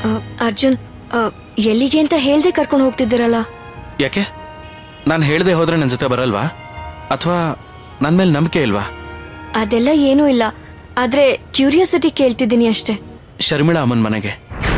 ಆ, ಅರ್ಜುನ್ ಆ, ಎಲ್ಲಿಗೆ ಅಂತ ಹೇಳ್ದೆ ಕರ್ಕೊಂಡು ಹೋಗ್ತಿದ್ದೀರಲ್ಲ ಯಾಕೆ ನಾನು ಹೇಳ್ದೆ ಹೋದ್ರೆ ನನ್ನ ಜೊತೆ ಬರಲ್ವಾ ಅಥವಾ ನನ್ನ ಮೇಲೆ ನಂಬಿಕೆ ಇಲ್ವಾ ಅದೆಲ್ಲ ಏನೂ ಇಲ್ಲ ಆದ್ರೆ ಕ್ಯೂರಿಯಾಸಿಟಿ ಕೇಳ್ತಿದ್ದೀನಿ ಅಷ್ಟೇ ಶರ್ಮಿಳಾ ಅಮ್ಮನ ಮನೆಗೆ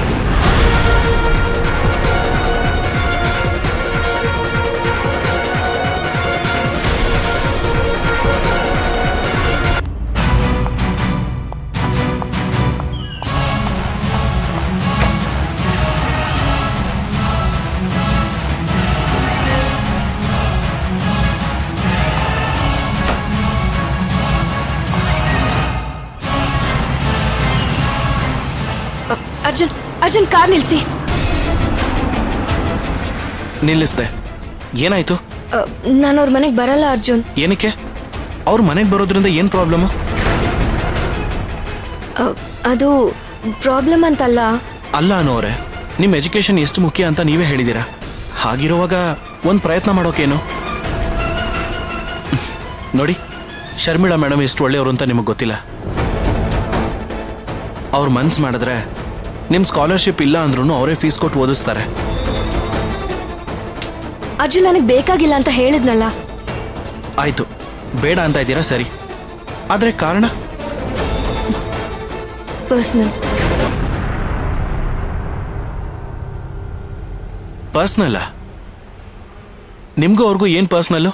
ಆ, ಅರ್ಜುನ್ ಅರ್ಜುನ್ ಕಾರ್ ನಿಲ್ಸಿ ನಿಲ್ಲಿಸ್ದೆ ಏನಾಯ್ತು ನಾನು ಅವ್ರ ಮನೆಗೆ ಬರಲ್ಲ ಅರ್ಜುನ್ ಏನಕ್ಕೆ ಅವ್ರ ಮನೆಗೆ ಬರೋದ್ರಿಂದ ಏನು ಪ್ರಾಬ್ಲಮ್ಮು ಆ, ಅದು ಪ್ರಾಬ್ಲಮ್ ಅಂತಲ್ಲ ಅಲ್ಲ ಅನ್ನೋರೆ ನಿಮ್ಮ ಎಜುಕೇಶನ್ ಎಷ್ಟು ಮುಖ್ಯ ಅಂತ ನೀವೇ ಹೇಳಿದ್ದೀರಾ ಹಾಗಿರುವಾಗ ಒಂದು ಪ್ರಯತ್ನ ಮಾಡೋಕೇನು ನೋಡಿ ಶರ್ಮಿಳಾ ಮೇಡಮ್ ಎಷ್ಟು ಒಳ್ಳೆಯವರು ಅಂತ ನಿಮಗೆ ಗೊತ್ತಿಲ್ಲ ಅವ್ರು ಮನ್ಸು ಮಾಡಿದ್ರೆ ನಿಮ್ಮ ಸ್ಕಾಲರ್ಶಿಪ್ ಇಲ್ಲ ಅಂದ್ರೂ ಅವರೇ ಫೀಸ್ ಕೊಟ್ಟು ಓದಿಸ್ತಾರೆ ಅರ್ಜುನ್ ನನಗೆ ಬೇಕಾಗಿಲ್ಲ ಅಂತ ಹೇಳಿದ್ನಲ್ಲ ಆಯ್ತು ಬೇಡ ಅಂತ ಇದ್ದೀರಾ ಸರಿ ಆದರೆ ಕಾರಣ ಪರ್ಸ್ನಲ್ ಪರ್ಸ್ನಲ್ಲ ನಿಮ್ಗೂ ಅವ್ರಿಗೂ ಏನು ಪರ್ಸ್ನಲ್ಲು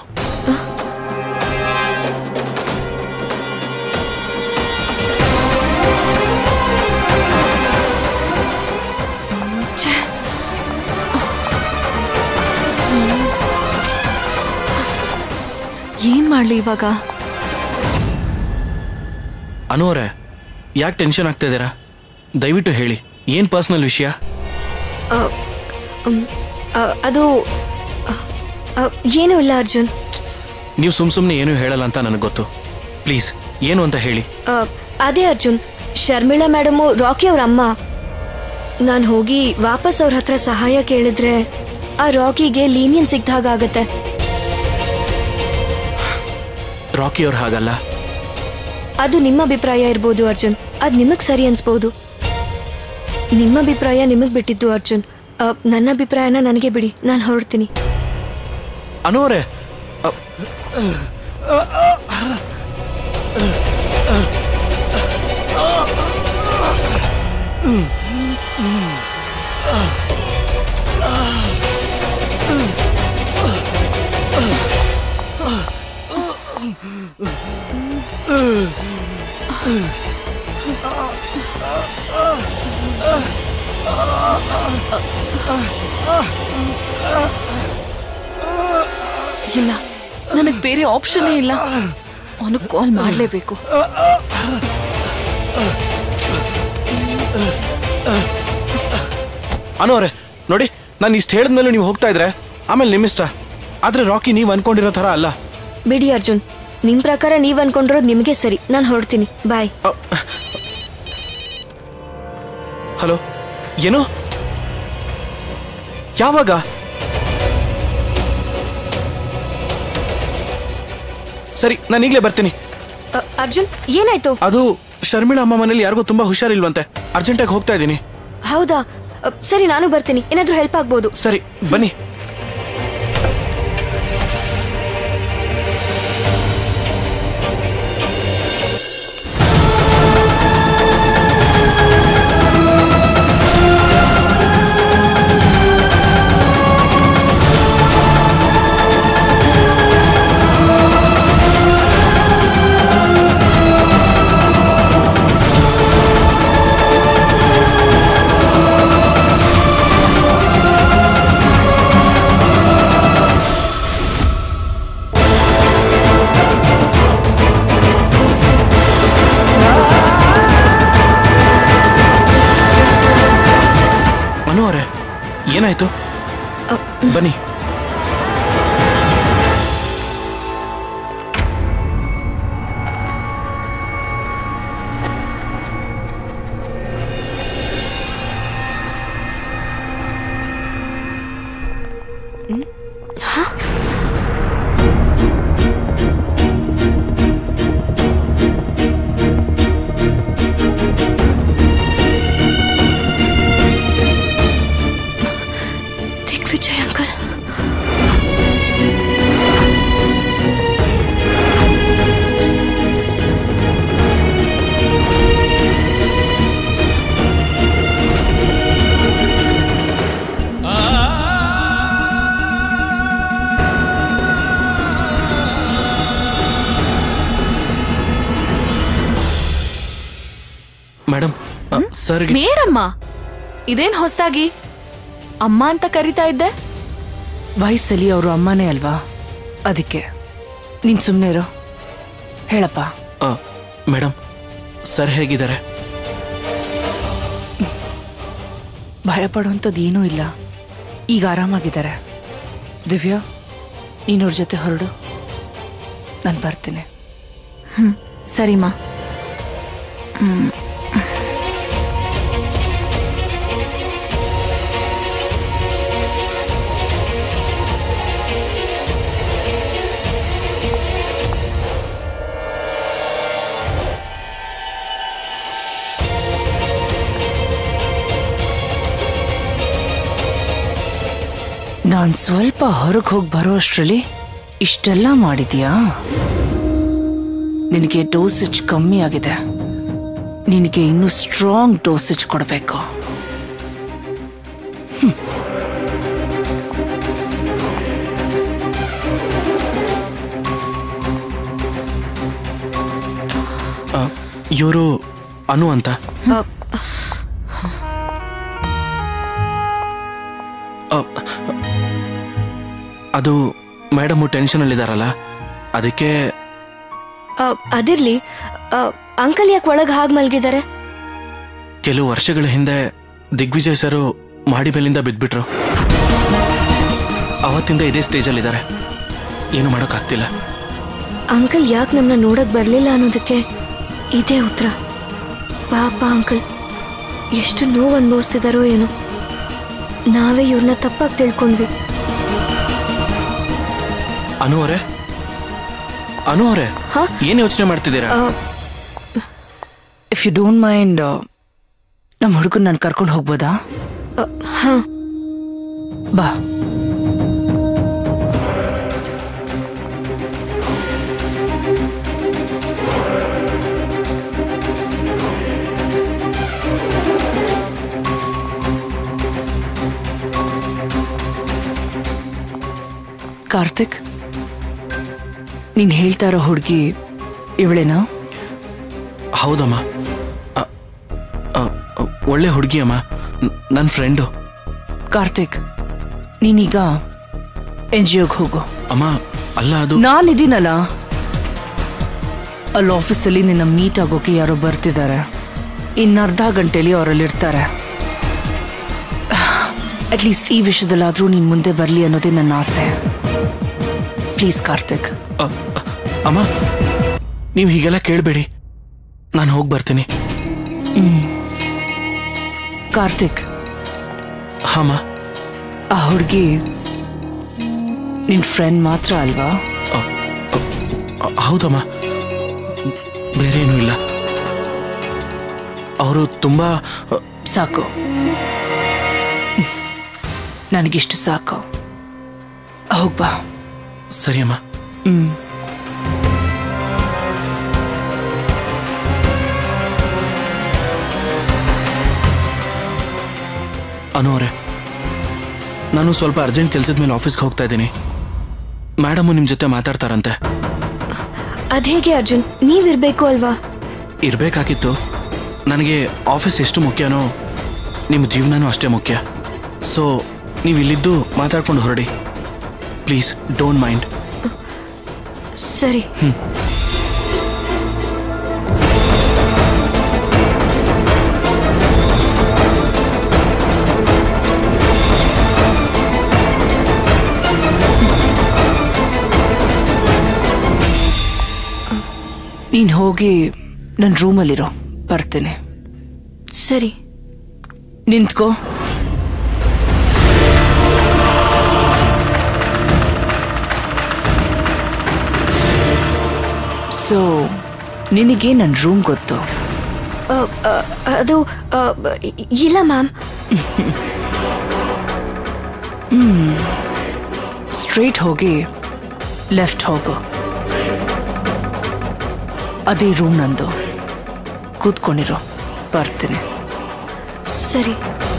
ಏನ್ ಮಾಡ್ಲಿ ಇವಾಗ ಅನುವರೇ ಯಾಕೆ ಟೆನ್ಷನ್ ಆಗ್ತಾ ಇದ್ದೀರಾ ದಯವಿಟ್ಟು ಹೇಳಿ ಏನು ಪರ್ಸ್ನಲ್ ವಿಷಯ ಅದು ಆ, ಆ, ಏನೂ ಇಲ್ಲ ಅರ್ಜುನ್ ನೀವು ಸುಮ್ ಸುಮ್ಮನೆ ಏನೂ ಹೇಳಲ್ಲ ಅಂತ ನನಗೆ ಗೊತ್ತು ಪ್ಲೀಸ್ ಏನು ಅಂತ ಹೇಳಿ ಆ, ಅದೇ ಅರ್ಜುನ್ ಶರ್ಮಿಳಾ ಮೇಡಮು ರಾಕಿ ಅವ್ರ ಅಮ್ಮ ನಾನು ಹೋಗಿ ವಾಪಸ್ ಅವ್ರ ಹತ್ರ ಸಹಾಯ ಕೇಳಿದ್ರೆ ಆ ರಾಕಿಗೆ ಲೀನಿಯನ್ ಸಿಗ್ದಾಗತ್ತೆ ರಾಕಿ ಅವ್ರು ಹಾಗಲ್ಲ ಅದು ನಿಮ್ಮ ಅಭಿಪ್ರಾಯ ಇರ್ಬೋದು ಅರ್ಜುನ್ ಅದು ನಿಮಗ್ ಸರಿ ಅನ್ಸ್ಬೋದು ನಿಮ್ಮ ಅಭಿಪ್ರಾಯ ನಿಮಗ್ ಬಿಟ್ಟಿದ್ದು ಅರ್ಜುನ್ ಆ, ನನ್ನ ಅಭಿಪ್ರಾಯನ ನನಗೆ ಬಿಡಿ ನಾನು ಹೊರಡ್ತೀನಿ ಅನುವರೇ ಇಲ್ಲ ನನಗ್ ಬೇರೆ ಆಪ್ಷನ್ನೇ ಇಲ್ಲ ಅವನಿಗೆ ಕಾಲ್ ಮಾಡ್ಲೇಬೇಕು ಅನುವರೇ ನೋಡಿ ನಾನು ಇಷ್ಟು ಹೇಳಿದ್ಮೇಲೆ ನೀವು ಹೋಗ್ತಾ ಇದ್ರೆ ಆಮೇಲೆ ನಿಮ್ಮಿಷ್ಟ ಆದರೆ ರಾಕಿ ನೀವು ಅನ್ಕೊಂಡಿರೋ ಥರ ಅಲ್ಲ ಬಿಡಿ ಅರ್ಜುನ್ ನಿಮ್ ಪ್ರಕಾರ ನೀವ್ ಅನ್ಕೊಂಡಿರೋದು ನಿಮಗೆ ಸರಿ ನಾನು ಹೊರಡ್ತೀನಿ ಬಾಯ್ ಹಲೋ ಏನು ಯಾವಾಗ ಸರಿ ನಾನು ಈಗಲೇ ಬರ್ತೀನಿ ಅ, ಅರ್ಜುನ್ ಏನಾಯ್ತು ಅದು ಶರ್ಮಿಳಾ ಅಮ್ಮ ಮನೇಲಿ ಯಾರಿಗೂ ತುಂಬಾ ಹುಷಾರಿಲ್ವಂತೆ ಅರ್ಜೆಂಟಾಗಿ ಹೋಗ್ತಾ ಇದ್ದೀನಿ ಹೌದಾ ಅ, ಸರಿ ನಾನು ಬರ್ತೀನಿ ಏನಾದ್ರೂ ಹೆಲ್ಪ್ ಆಗ್ಬೋದು ಸರಿ ಬನ್ನಿ ಮನು ಅವರೇ ಏನಾಯ್ತು ಬನ್ನಿ ಸರ್ ಮೇಡಮ್ಮ ಇದೇನ್ ಹೊಸದಾಗಿ ಅಮ್ಮ ಅಂತ ಕರಿತಾ ಇದ್ದೆ ವಯಸ್ಸಲ್ಲಿ ಅವರು ಅಮ್ಮನೇ ಅಲ್ವಾ ಅದಕ್ಕೆ ನೀನ್ ಸುಮ್ಮನೆ ಇರೋ ಹೇಳಪ್ಪ ಮೇಡಮ್ ಸರ್ ಹೇಗಿದ್ದಾರೆ ಭಯ ಪಡುವಂಥದ್ದು ಏನೂ ಇಲ್ಲ ಈಗ ಆರಾಮಾಗಿದ್ದಾರೆ ದಿವ್ಯಾ ನೀನವ್ರ ಜೊತೆ ಹೊರಡು ನಾನು ಬರ್ತೀನಿ ಹ್ಮ್ ಸರಿಮಾ ನಾನು ಸ್ವಲ್ಪ ಹೊರಗೆ ಹೋಗಿ ಬರೋ ಅಷ್ಟರಲ್ಲಿ ಇಷ್ಟೆಲ್ಲ ಮಾಡಿದ್ಯಾ ನಿನಗೆ ಡೋಸೇಜ್ ಕಮ್ಮಿ ಆಗಿದೆ ನಿನಗೆ ಇನ್ನೂ ಸ್ಟ್ರಾಂಗ್ ಡೋಸೇಜ್ ಕೊಡಬೇಕು ಇವರು ಅನು ಅಂತ ಆ, ಆ, ಅದು ಮೇಡಮ್ ಟೆನ್ಷನಲ್ಲಿದ್ದಾರಲ್ಲ ಅದಕ್ಕೆ ಆ, ಅದಿರ್ಲಿ ಆ, ಅಂಕಲ್ ಯಾಕೆ ಒಳಗೆ ಹಾಗೆ ಮಲಗಿದ್ದಾರೆ ಕೆಲವು ವರ್ಷಗಳ ಹಿಂದೆ ದಿಗ್ವಿಜಯ್ ಸರು ಮಾಡಿ ಮೇಲಿಂದ ಬಿದ್ಬಿಟ್ರು ಅವತ್ತಿಂದ ಇದೇ ಸ್ಟೇಜಲ್ಲಿದ್ದಾರೆ ಏನು ಮಾಡೋಕ್ಕಾಗ್ತಿಲ್ಲ ಅಂಕಲ್ ಯಾಕೆ ನಮ್ಮನ್ನ ನೋಡಕ್ ಬರ್ಲಿಲ್ಲ ಅನ್ನೋದಕ್ಕೆ ಇದೇ ಉತ್ತರ ಪಾಪ ಅಂಕಲ್ ಎಷ್ಟು ನೋವು ಅನುಭವಿಸ್ತಿದಾರೋ ಏನೋ ನಾವೇ ಇವ್ರನ್ನ ತಪ್ಪಾಗಿ ತಿಳ್ಕೊಂಡ್ವಿ ಅನು ಅವರೇ ಅನು ಅವರೇ ಹಾ? ಏನ್ ಯೋಚನೆ ಮಾಡ್ತಿದ್ದೀರಾ ಆ, ಇಫ್ ಯು ಡೋಂಟ್ ಮೈಂಡ್ ನಮ್ಮ ಹುಡುಗನ್ ನಾನು ಕರ್ಕೊಂಡು ಹೋಗ್ಬೋದಾ ಆ, ಹಾ ಬಾ ಕಾರ್ತಿಕ್ ನೀನ್ ಹೇಳ್ತಾ ಇರೋ ಹುಡುಗಿ ಇವಳೇನಾ ಹೌದಮ್ಮ ಅ, ಅ, ಅ, ಒಳ್ಳೆ ಹುಡುಗಿ ಅಮ್ಮ ನನ್ನ ಫ್ರೆಂಡು ಕಾರ್ತಿಕ್ ನೀನೀಗ ಎನ್ ಜಿ ಒಗೆ ಹೋಗು ಅಮ್ಮ ಅಲ್ಲ ಅದು ನಾನಿದ್ದೀನಲ್ಲ ಅಲ್ಲಿ ಆಫೀಸಲ್ಲಿ ನಿನ್ನ ಮೀಟ್ ಆಗೋಕೆ ಯಾರೋ ಬರ್ತಿದ್ದಾರೆ ಇನ್ನು ಅರ್ಧ ಗಂಟೆಲಿ ಅವರಲ್ಲಿ ಇರ್ತಾರೆ ಅಟ್ಲೀಸ್ಟ್ ಈ ವಿಷಯದಲ್ಲಾದ್ರೂ ನೀನ್ ಮುಂದೆ ಬರಲಿ ಅನ್ನೋದೇ ನನ್ನ ಆಸೆ ಪ್ಲೀಸ್ ಕಾರ್ತಿಕ್ ಅ, ಅ, ಅಮ್ಮ ನೀವು ಹೀಗೆಲ್ಲ ಕೇಳಬೇಡಿ ನಾನು ಹೋಗಿ ಬರ್ತೀನಿ ಕಾರ್ತಿಕ್ ಹಾಮ್ಮ ಆ ಹುಡುಗಿ ನಿನ್ ಫ್ರೆಂಡ್ ಮಾತ್ರ ಅಲ್ವಾ ಅ, ಅ, ಅ, ಹೌದಮ್ಮ ಬೇರೆ ಏನೂ ಇಲ್ಲ ಅವರು ತುಂಬಾ ಅ, ಸಾಕು ನನಗಿಷ್ಟು ಸಾಕು ಹೋಗ್ಬಾ ಸರಿ ಅಮ್ಮ ಹ್ಮ್ ಅನು ಅವರೇ ನಾನು ಸ್ವಲ್ಪ ಅರ್ಜೆಂಟ್ ಕೆಲಸದ ಮೇಲೆ ಆಫೀಸ್ಗೆ ಹೋಗ್ತಾ ಇದ್ದೀನಿ ಮೇಡಮು ನಿಮ್ಮ ಜೊತೆ ಮಾತಾಡ್ತಾರಂತೆ ಅದ್ಹೇಗೆ ಅರ್ಜುನ್ ನೀವಿರ್ಬೇಕು ಅಲ್ವಾ ಇರಬೇಕಾಗಿತ್ತು ನನಗೆ ಆಫೀಸ್ ಎಷ್ಟು ಮುಖ್ಯನೋ ನಿಮ್ಮ ಜೀವನನೂ ಅಷ್ಟೇ ಮುಖ್ಯ ಸೊ ನೀವು ಇಲ್ಲಿದ್ದು ಮಾತಾಡ್ಕೊಂಡು ಹೊರಡಿ ಪ್ಲೀಸ್ ಡೋಂಟ್ ಮೈಂಡ್ ಸರಿ ನೀನ್ ಹೋಗಿ ನನ್ನ ರೂಮಲ್ಲಿರೋ ಬರ್ತೇನೆ ಸರಿ ನಿಂತ್ಕೋ ಸೊ ನಿನಗೆ ನನ್ನ ರೂಮ್ ಗೊತ್ತು ಆ, ಆ, ಅದು ಆ, ಬ- ಇ- ಇಲ್ಲ ಮ್ಯಾಮ್ ಸ್ಟ್ರೇಟ್ ಹೋಗಿ ಲೆಫ್ಟ್ ಹೋಗು ಅದೇ ರೂಮ್ ನಂದು ಕೂತ್ಕೊಂಡಿರೋ ಬರ್ತೀನಿ ಸರಿ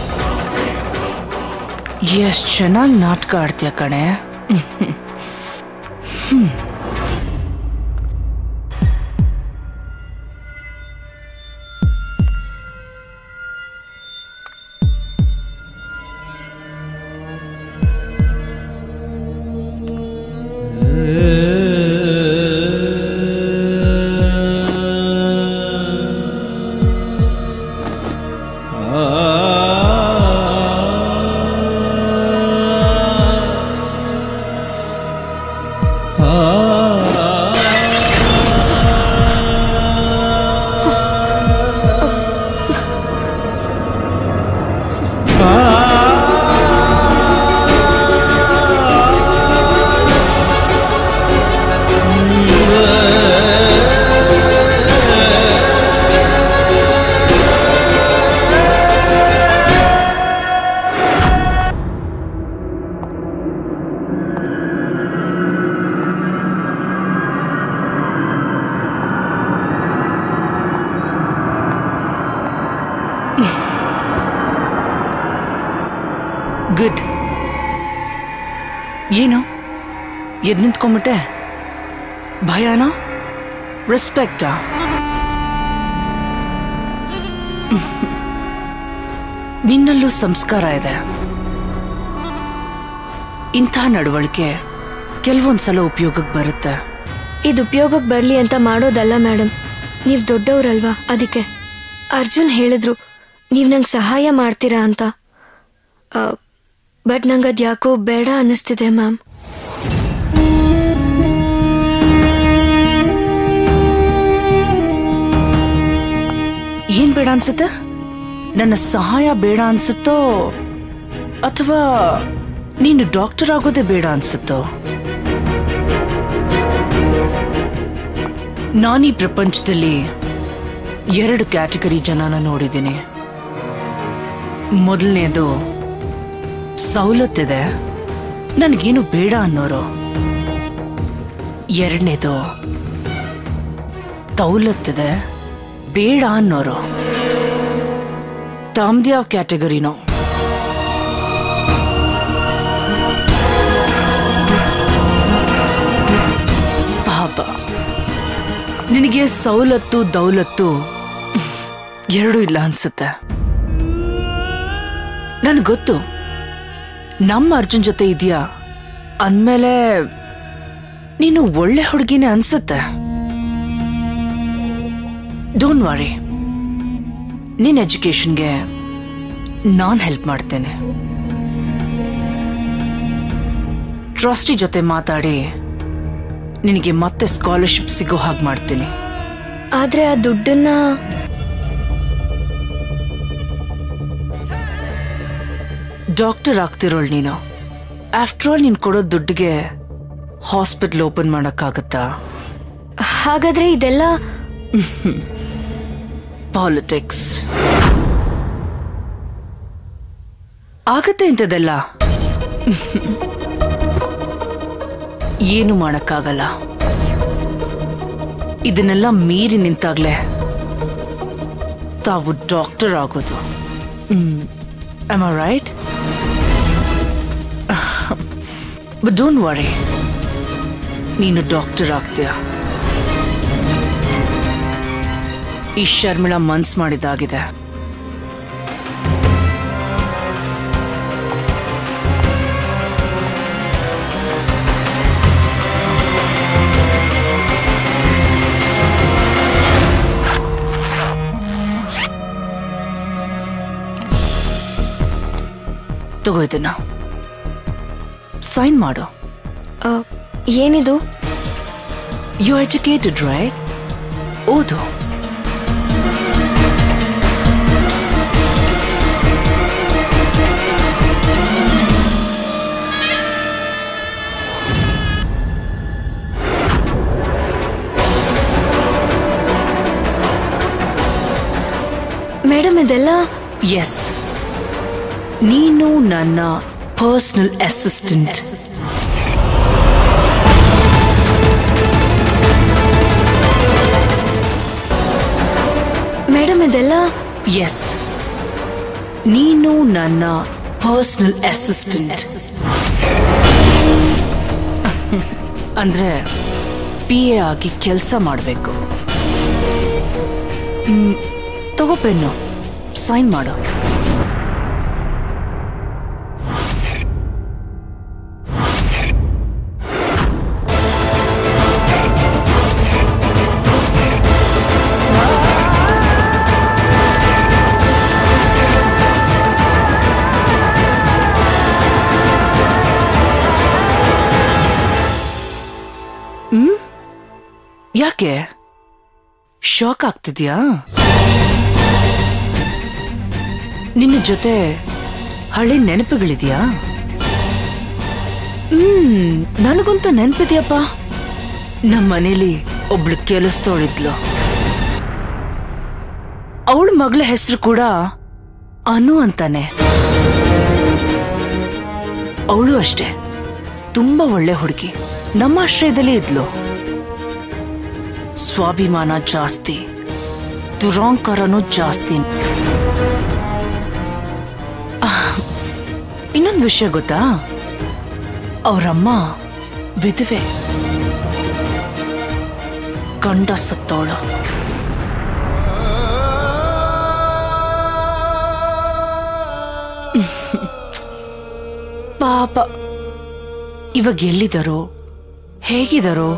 ಎಷ್ಟು ಚೆನ್ನಾಗಿ ನಾಟಕ ಆಡ್ತೀಯ ಕಣೆ ಗುಡ್ ಏನು ಎದ್ ನಿಂತ್ಕೊಂಬಿಟ್ಟೆ ಭಯನಾ ರೆಸ್ಪೆಕ್ಟಾ ನಿನ್ನಲ್ಲೂ ಸಂಸ್ಕಾರ ಇದೆ ಇಂಥ ನಡವಳಿಕೆ ಕೆಲವೊಂದ್ಸಲ ಉಪಯೋಗಕ್ಕೆ ಬರುತ್ತೆ ಇದು ಉಪಯೋಗಕ್ಕೆ ಬರಲಿ ಅಂತ ಮಾಡೋದಲ್ಲ ಮೇಡಮ್ ನೀವು ದೊಡ್ಡವ್ರಲ್ವಾ ಅದಕ್ಕೆ ಅರ್ಜುನ್ ಹೇಳಿದ್ರು ನೀವು ನಂಗೆ ಸಹಾಯ ಮಾಡ್ತೀರಾ ಅಂತ ಬಟ್ ನಂಗೆ ಅದು ಯಾಕೋ ಬೇಡ ಅನ್ನಿಸ್ತಿದೆ ಮ್ಯಾಮ್ ಏನ್ ಬೇಡ ಅನ್ಸುತ್ತೆ ನನ್ನ ಸಹಾಯ ಬೇಡ ಅನ್ಸುತ್ತೋ ಅಥವಾ ನೀನು ಡಾಕ್ಟರ್ ಆಗೋದೇ ಬೇಡ ಅನ್ಸುತ್ತೋ ನಾನೀ ಪ್ರಪಂಚದಲ್ಲಿ ಎರಡು ಕ್ಯಾಟಗರಿ ಜನನ ನೋಡಿದ್ದೀನಿ ಮೊದಲನೇದು ಸವಲತ್ತಿದೆ ನನಗೇನು ಬೇಡ ಅನ್ನೋರು ಎರಡನೇದು ತೌಲತ್ತಿದೆ ಬೇಡ ಅನ್ನೋರು ತಮ್ದ್ಯಾವ ಕ್ಯಾಟಗರಿನೋ ಪಾಪ ನಿನಗೆ ಸವಲತ್ತು ದೌಲತ್ತು ಎರಡೂ ಇಲ್ಲ ಅನ್ಸುತ್ತೆ ನನ್ಗೆ ಗೊತ್ತು ನಮ್ಮ ಅರ್ಜುನ್ ಜೊತೆ ಇದೆಯಾ ಅಂದ್ಮೇಲೆ ನೀನು ಒಳ್ಳೆ ಹುಡುಗಿನೇ ಅನ್ಸುತ್ತೆ ಡೋಂಟ್ ವಾರಿ ನಿನ್ನ ಎಜುಕೇಶನ್ಗೆ ನಾನು ಹೆಲ್ಪ್ ಮಾಡ್ತೇನೆ ಟ್ರಸ್ಟಿ ಜೊತೆ ಮಾತಾಡಿ ನಿನಗೆ ಮತ್ತೆ ಸ್ಕಾಲರ್ಶಿಪ್ ಸಿಗೋ ಹಾಗೆ ಮಾಡ್ತೀನಿ ಆದ್ರೆ ಆ ದುಡ್ಡನ್ನ ಡಾಕ್ಟರ್ ಆಗ್ತಿರೋಳ್ ನೀನು ಆಫ್ಟರ್ ಆಲ್ ನೀನು ಕೊಡೋ ದುಡ್ಡಿಗೆ ಹಾಸ್ಪಿಟಲ್ ಓಪನ್ ಮಾಡೋಕ್ಕಾಗತ್ತಾ ಹಾಗಾದ್ರೆ ಇದೆಲ್ಲ ಪಾಲಿಟಿಕ್ಸ್ ಆಗತ್ತೆ ಇಂಥದ್ದೆಲ್ಲ ಏನು ಮಾಡಕ್ಕಾಗಲ್ಲ ಇದನ್ನೆಲ್ಲ ಮೀರಿ ನಿಂತಾಗ್ಲೇ ತಾವು ಡಾಕ್ಟರ್ ಆಗೋದು am right but don't worry ನೀನು ಡಾಕ್ಟರ್ ಆಗ್ತೀಯಾ ಈ ಶರ್ಮಿಳಾ ಮನ್ಸ್ ಮಾಡಿದಾಗಿದೆ ತಗೋ ಇದನ್ನ ಸೈನ್ ಮಾಡು ಆ, ಏನಿದು ಯು ಎಜುಕೇಟೆಡ್ ರೈಟ್ ಓದು ಮೇಡಮ್ ಇದೆಲ್ಲ ಎಸ್ ನೀನು ನನ್ನ ಪರ್ಸನಲ್ ಅಸಿಸ್ಟೆಂಟ್ ಮೇಡಮ್ ಇದೆಲ್ಲ ಎಸ್ ನೀನು ನನ್ನ ಪರ್ಸನಲ್ ಅಸಿಸ್ಟೆಂಟ್ ಅಂದ್ರೆ ಪಿ ಎ ಆಗಿ ಕೆಲಸ ಮಾಡಬೇಕು ತಗೋ ಪೆನ್ನು ಸೈನ್ ಮಾಡು ಯಾಕೆ ಶಾಕ್ ಆಗ್ತಿದ್ಯಾ ನಿನ್ನ ಜೊತೆ ಹಳೆ ನೆನಪುಗಳಿದ್ಯಾ ಹ್ಮ್ ನನಗಂತೂ ನೆನಪಿದ್ಯಪ್ಪ ನಮ್ಮ ಮನೇಲಿ ಒಬ್ಳು ಕೆಲಸದವಳಿದ್ಲು ಅವಳ ಮಗಳ ಹೆಸರು ಕೂಡ ಅನು ಅಂತಾನೆ ಅವಳು ಅಷ್ಟೇ ತುಂಬಾ ಒಳ್ಳೆ ಹುಡುಗಿ ನಮ್ಮ ಆಶ್ರಯದಲ್ಲೇ ಇದ್ಲು ಸ್ವಾಭಿಮಾನ ಜಾಸ್ತಿ ದುರಾಂಕಾರನೂ ಜಾಸ್ತಿ ಇನ್ನೊಂದು ವಿಷಯ ಗೊತ್ತಾ ಅವರಮ್ಮ ವಿಧವೆ ಗಂಡ ಸತ್ತೋಳು ಪಾಪ ಇವಾಗ ಎಲ್ಲಿದ್ದಾರೋ ಹೇಗಿದ್ದಾರೋ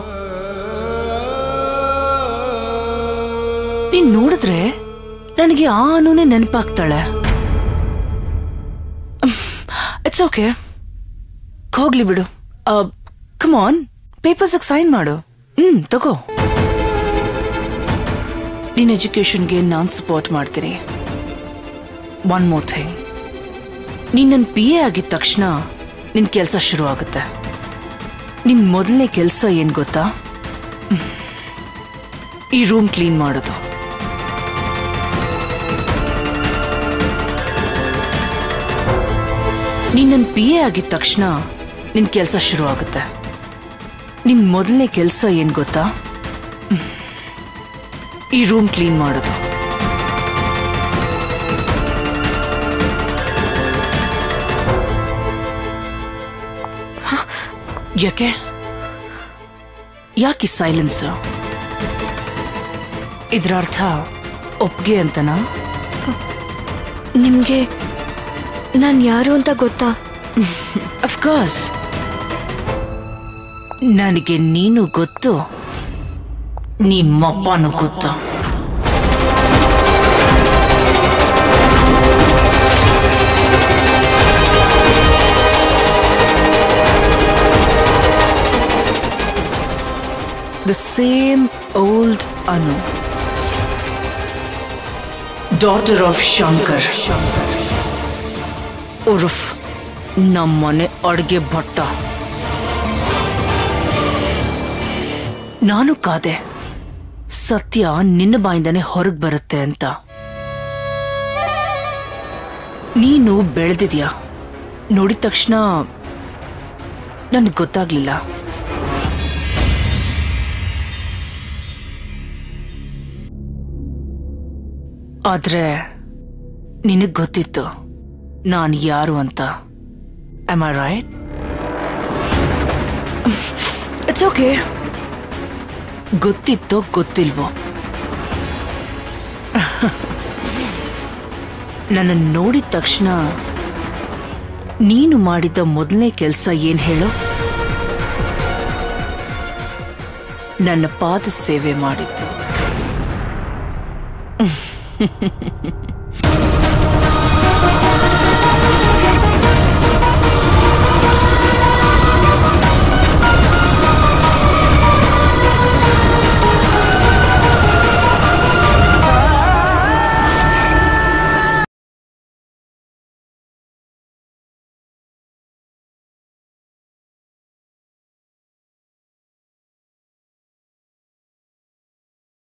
ನೀನ್ ನೋಡಿದ್ರೆ ನನಗೆ ಆ ಅನುನೇ ನೆನಪಾಗ್ತಾಳೆ ಇಟ್ಸ್ ಓಕೆ ಹೋಗ್ಲಿ ಬಿಡು ಕಮ್ ಆನ್ ಪೇಪರ್ಸ್ ಸೈನ್ ಮಾಡು ಹ್ಮ್ ತಗೋ ನಿನ್ನ ಎಜುಕೇಶನ್ಗೆ ನಾನು ಸಪೋರ್ಟ್ ಮಾಡ್ತೀನಿ ಒನ್ ಮೋರ್ ಥಿಂಗ್ ನೀನ್ ನನ್ನ ಪಿ ಎ ಆಗಿದ ತಕ್ಷಣ ನಿನ್ ಕೆಲಸ ಶುರು ಆಗುತ್ತೆ ನಿನ್ ಮೊದಲನೇ ಕೆಲಸ ಏನ್ ಗೊತ್ತಾ ಹ್ಮ್. ಈ ರೂಮ್ ಕ್ಲೀನ್ ಮಾಡೋದು ನೀನ್ ನನ್ನ ಪಿ ಎ ಆಗಿದ ತಕ್ಷಣ ನಿನ್ ಕೆಲಸ ಶುರು ಆಗುತ್ತೆ ನಿನ್ ಮೊದಲನೇ ಕೆಲಸ ಏನ್ ಗೊತ್ತಾ ಹ್ಮ್. ಈ ರೂಮ್ ಕ್ಲೀನ್ ಮಾಡೋದು ಯಾಕೆ ಯಾಕೆ ಸೈಲೆನ್ಸ್ ಇದ್ರ ಅರ್ಥ ಒಪ್ಗೆ ಅಂತನಾ ನಿಮ್ಗೆ ನಾನು ಯಾರು ಅಂತ ಗೊತ್ತಾ ಅಫ್ಕೋರ್ಸ್ ನನಗೆ ನೀನು ಗೊತ್ತು ನಿಮ್ಮಪ್ಪನೂ ಗೊತ್ತು The same old Anu. Daughter of Shankar. ಉರ್ಫ್ ನಮ್ಮನೆ ಅಡ್ಗೆ ಭಟ್ಟ ನಾನು ಕಾದೆ ಸತ್ಯ ನಿನ್ನ ಬಾಯಿಂದಾನೆ ಹೊರಗ್ ಬರುತ್ತೆ ಅಂತ ನೀನು ಬೆಳೆದಿದ್ಯಾ ನೋಡಿದ ತಕ್ಷಣ ನನಗೆ ಗೊತ್ತಾಗ್ಲಿಲ್ಲ ಆದ್ರೆ ನಿನಗ್ ಗೊತ್ತಿತ್ತು ನಾನು ಯಾರು ಅಂತ am I right it's okay ಗೊತ್ತಿತ್ತೋ ಗೊತ್ತಿಲ್ವೋ ನನ್ನ ನೋಡಿದ ತಕ್ಷಣ ನೀನು ಮಾಡಿದ ಮೊದಲನೇ ಕೆಲಸ ಏನ್ ಹೇಳು ನನ್ನ ಪಾದ ಸೇವೆ ಮಾಡಿದ್ದು